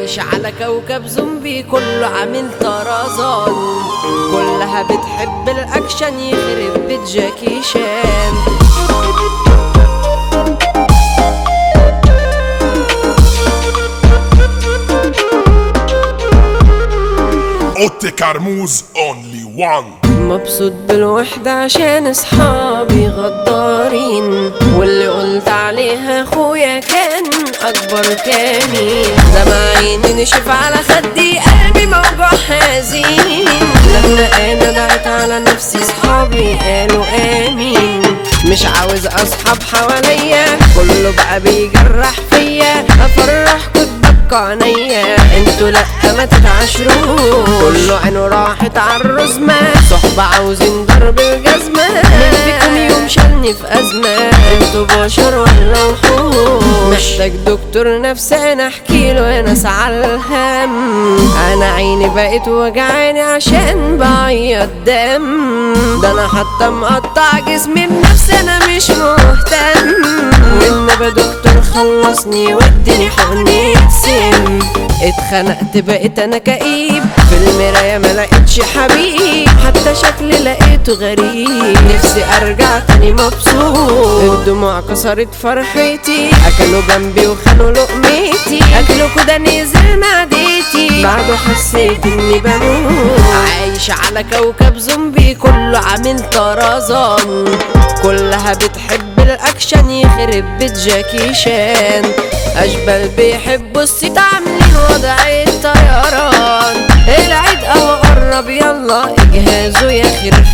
عايش على كوكب زومبي كله عامل طرزان كلها بتحب الاكشن يخرب بيت جاكي شان اوتي كرموز اونلي وان مبسوط بالوحدة عشان اصحابي غدارين واللي قلت عليها اخويا كان اكبر كاني دمع عيني نشف على خدي قلبي موجوع حزين لما انا دعيت على نفسي صحابي قالوا امين مش عاوز اصحاب حواليا كله بقى بيجرح فيا افرحكوا تبكوا عينيا انتوا لا ما تتعاشروا كله عينه راحت على الرزمة صحبة عاوزين ضرب الجزمة مين فيكم يوم شالني في أزمة انتوا بشر ولا وحوش محتاج دكتور نفساني احكي له ناس على الهم انا عيني بقت وجعاني عشان بعيط دم ده انا حتى مقطع جسمي بنفسي انا مش مهتم والنبي دكتور خلصني واديني حقني سم اتخنقت بقيت انا كئيب في المراية ما لقيتش حبيب حتى شكلي لقيته غريب نفسي ارجع تاني مبسوط الدموع كسرت فرحتي اكلوا جنبي وخانوا لقمتي اكلوا كده نزل معدتي بعده حسيت اني بموت عايش على كوكب زومبي كله عامل طرزان كلها بتحب الاكشن يخرب بيت جاكي شان اشبال بيحبوا الست عاملين وضع الطيران العيد اهو قرب يلا اجهزوا يا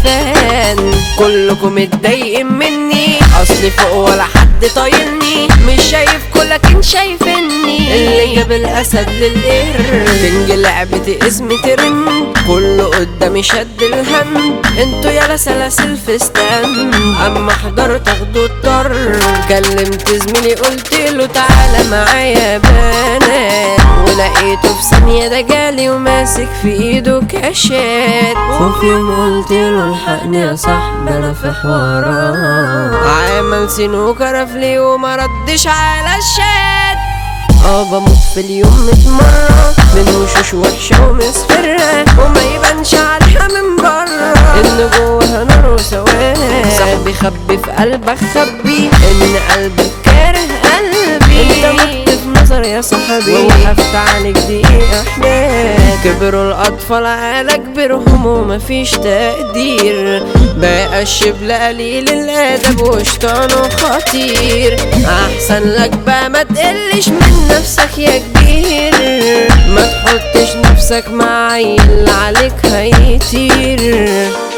خرفان كلكم متضايقين مني اصلي فوق ولا حد طايلني مش شايفكوا لكن شايفني اللي جاب الاسد للقر تنجي لعبتي اسمي ترند كله قدامي شد الهم انتوا يالا سلاسل في ستان اما حضرت اخدوا الطر كلمت زميلي قلت له تعالى معايا بنات ولقيته في ثانية ده جالي وماسك في ايده كاشات وفي يوم قلت له الحقني يا صاحبي انا في حوارات عمل سنوكر في وما ردش على الشات اه بموت في اليوم مية مرة من وشوش وحشة ومصفرة وما يبانش عليها من برا اللي جواها نار وسواد صاحبي خبي في قلبك خبي ان قلبك كاره قلبي انت مت في نظري يا صاحبي ووقفت عليك دقيقة حداد كبروا الأطفال على كبرهم ومفيش تقدير بقى الشبل قليل الأدب وشطانه خطير أحسن لك بقى ما تقلش من نفسك يا كبير ما تحطش نفسك مع عيل عليك هيطير